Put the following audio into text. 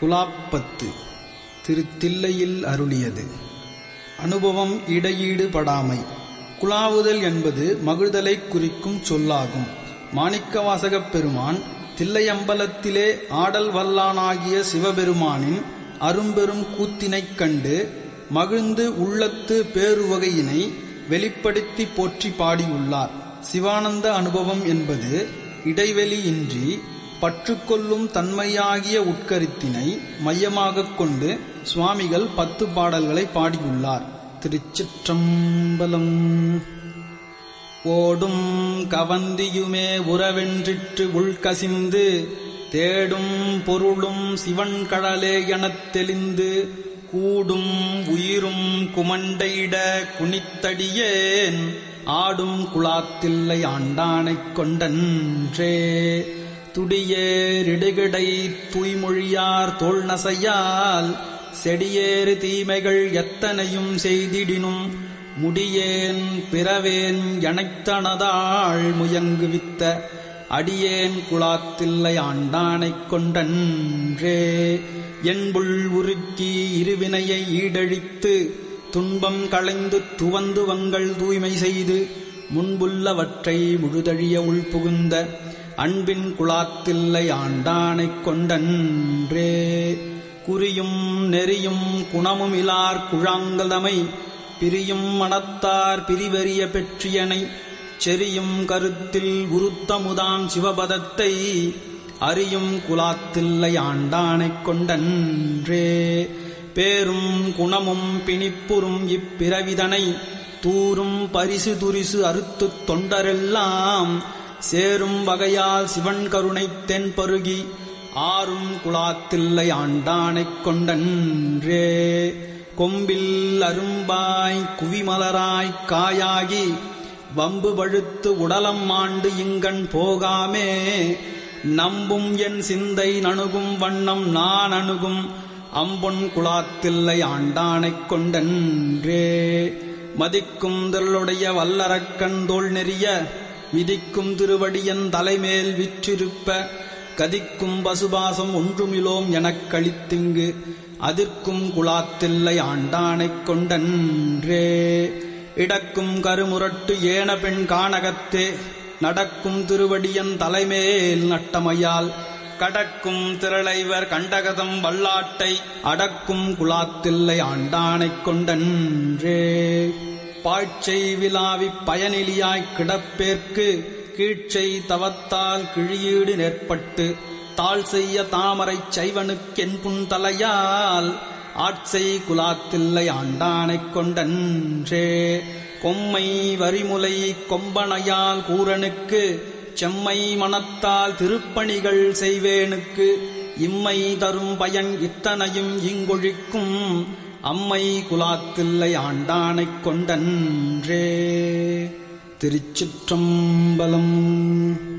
குலாப்பத்து திருத்தில்லையில் அருளியது அனுபவம் இடையீடு படாமை குலாவுதல் என்பது மகிழ்தலை குறிக்கும் சொல்லாகும் மாணிக்கவாசகப் பெருமான் தில்லையம்பலத்திலே ஆடல் வல்லானாகிய சிவபெருமானின் அரும்பெரும் கூத்தினைக் கண்டு மகிழ்ந்து உள்ளத்து பேருவகையினை வெளிப்படுத்தி போற்றி பாடியுள்ளார் சிவானந்த அனுபவம் என்பது இடைவெளியின்றி பற்றுக்கொள்ளும் தன்மையாகிய உட்கருத்தினை மையமாகக் கொண்டு சுவாமிகள் பத்து பாடல்களை பாடியுள்ளார் திருச்சிற்றம்பலம் ஓடும் கவந்தியுமே உறவென்றிற்று உள்கசிந்து தேடும் பொருளும் சிவன் கடலே எனத் தெளிந்து கூடும் உயிரும் குமண்டையிட குனித்தடியேன் ஆடும் குளாத்தில்லை ஆண்டானைக் கொண்டன்றே துடியேரிடுகிடை தூய்மொழியார் தோல் நசையால் செடியேறு தீமைகள் எத்தனையும் செய்திடினும் முடியேன் பிறவேன் எனைத்தனதாள் முயங்குவித்த அடியேன் குளாத்தில்லை ஆண்டானைக் கொண்டன்றே என்புள் உருக்கி இருவினையை ஈடழித்து துன்பம் களைந்து துவந்துவங்கள் தூய்மை செய்து முன்புள்ளவற்றை முழுதழிய உள்புகுந்த அன்பின் குளாத்தில்லை ஆண்டானைக் கொண்டன்றே குறியும் நெறியும் குணமுமிலார் குழாங்கதமை பிரியும் மனத்தார் பிரிவறிய பெற்றியனை செரியும் கருத்தில் உருத்தமுதான் சிவபதத்தை அறியும் குலாத்தில்லை ஆண்டானைக் கொண்டன்றே பேரும் குணமும் பிணிப்புறும் இப்பிறவிதனை தூரும் பரிசு துரிசு அறுத்துத் தொண்டரெல்லாம் சேரும் வகையால் சிவன் கருணை தென்பருகி ஆறும் குலாத்தில்லை ஆண்டானைக் கொண்டன்றே கொம்பில் அரும்பாய் குவிமலராய் காயாகி வம்பு பழுத்து உடலம் ஆண்டு இங்கண் போகாமே நம்பும் என் சிந்தை நணுகும் வண்ணம் நான் அணுகும் அம்பொன் குளாத்தில்லை ஆண்டானைக் கொண்டன்றே மதிக்கும் திருளுடைய வல்லரக்கண் தோல் நெறிய மிதிக்கும் திருவடியன் தலைமேல் விற்றிருப்ப கதிக்கும் பசுபாசம் ஒன்றுமிலோம் எனக் கழித்திங்கு அதிர்க்கும் குளாத்தில்லை ஆண்டானைக் கொண்டன்றே இடக்கும் கருமுரட்டு ஏன பெண் காணகத்தே நடக்கும் திருவடியன் தலைமேல் நட்டமையால் கடக்கும் திரளைவர் கண்டகதம் வல்லாட்டை அடக்கும் குலாத்தில்லை ஆண்டானைக் கொண்டன்றே பாய்ச்சை விழாவிப் பயனிலியாய்க் கிடப்பேற்கு கீழ்ச்சை தவத்தால் கிழியீடு நேற்பட்டு தாழ் செய்ய தாமரைச் சைவனுக்கென் புன்தலையால் ஆட்சை குலாத்தில்லை ஆண்டானைக் கொண்டன்றே கொம்மை வரிமுலை கொம்பனையால் கூரனுக்கு செம்மை மனத்தால் திருப்பணிகள் செய்வேனுக்கு இம்மை தரும் பயன் இத்தனையும் இங்கொழிக்கும் அம்மை குலாத்தில்லை ஆண்டானைக் கொண்டன்றே திருச்சிற்றம்பலம்